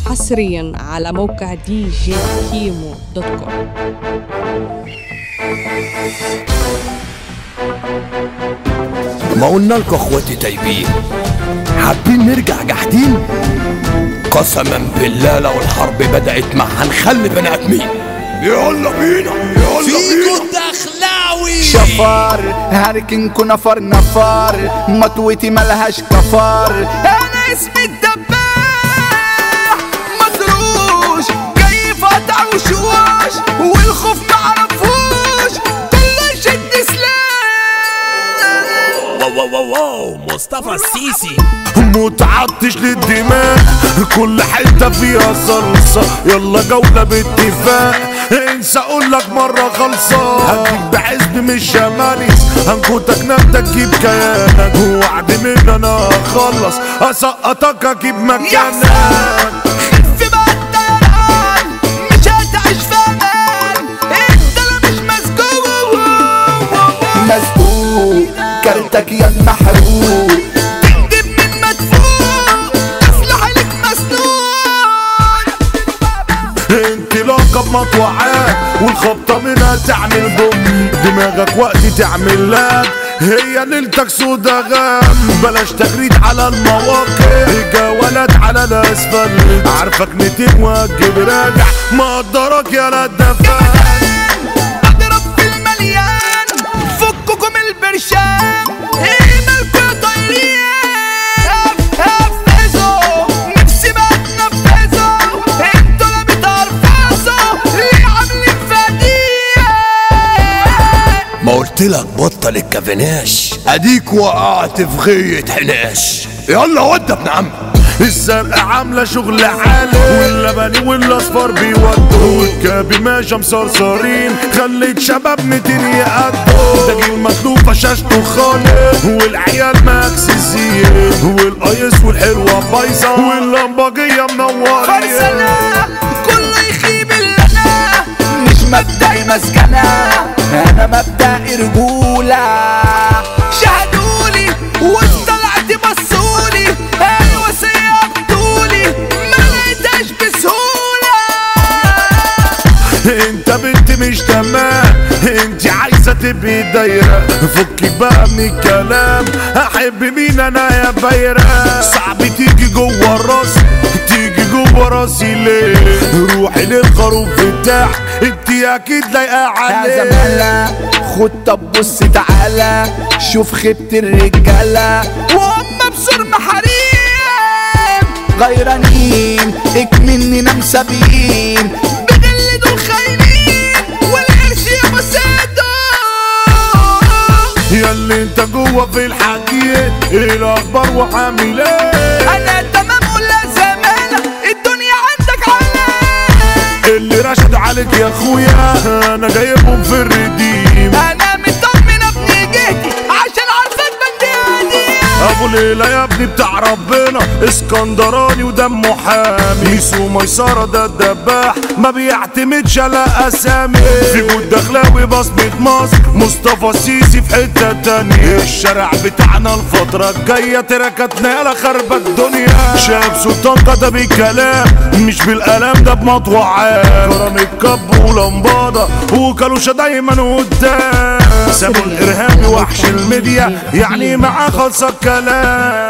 حصريا على موقع دي جي كيمو دوت كوم ما قلنا لكم اخواتي تايبين حابين نرجع جاحدين قسما بالله لو الحرب بدأت ما هنخلي بني ادمين يلا بينا يلا فيكو بينا الدخلاوي شفار هاركنكو نفر نفر مطوتي ملهاش كفار انا اسمي الدباح مطروش جاي فتح وشواش والخوف معرفوش كله شد سلاح واو واو واو واو مصطفى السيسي متعطش للدماء كل حتة فيها صلصة يلا جولة باتفاق انسى اقول لك مرة خلصان هديك بعزب مش شماليس هنكوتك نبتك جيب كيانك وعد مني انا اخلص اسقطك اجيب مكانك خف بقى الطيران مش هتعيش في امان انت لا مش مسجون مسجون كارتك يا المحروق تكذب من مدفوع اسلحة لك مسنون انطلاقة بمطوعات والخبطة منها تعمل بوم دماغك وقت تعمل لك هي ليلتك سودا غام بلاش تغريد على المواقع جولات على الاسفل عارفك نتيم واجب راجع مقدرك يا لا الدفان اضرب في المليان فككم البرشام ايه مالكوا يا طايرين افزوا نفسي بقى تنفذوا انتوا لا بترفزوا ليه عاملين فديه ما قلت لك بطل الكفناش اديك وقعت في غية حناش يلا ود يا ابن عم الزرقاء عاملة شغل عالي واللبني والاصفر بيودوا والكابي ماشي مصرصرين خليت شباب متين يقدوا ده جيل مطلوبة شاشته خالص والعيال ماكسسيين والايس والحلوة بايظة واللمباجية منورين فرسنا كله يخيب الا انا مش مبدأي مسكنة انا مبدأي رجولة شهدولي وطلعت بصولي الوصية بطولي ما لقيتهاش بسهولة انت بنت مش تمام انت عايزة تبقي دايرة فكك بقى من الكلام احب مين انا يا بايرة صعب تيجي جوه راسي تيجي جوه راسي ليه روحي للخروف بتاعك انت اكيد لايقة يا عليه زمالة خد طب بص تعالى شوف خيبة الرجالة وهم بسر محاريم غيرانين اكمننا مسابقين بغل دول خاينين والقرش يا مسادة ياللي انت جوه في الحكي ايه الاخبار وعامل ايه انا تمام ولا زمالة الدنيا عندك على اللي رشد عليك يا اخويا انا جايبهم في الرديم انا مطمن ابني جهتي عشان عارفك بندي ابو ليلى يا ابني بتاع ربنا اسكندراني ودمه حامي ميسو ميسرة ده الدباح ما بيعتمدش على اسامي في جود دخلاوي بصمة مصر مصطفى السيسي في حتة تانية الشارع بتاعنا الفترة الجاية تركتنا يلا خربة الدنيا شاب سلطان كتب الكلام مش بالقلم ده بمطوعات كرم الكب ولمبادة وكالوشة دايما قدام سابوا الارهابي وحش الميديا يعني معاه خلص الكلام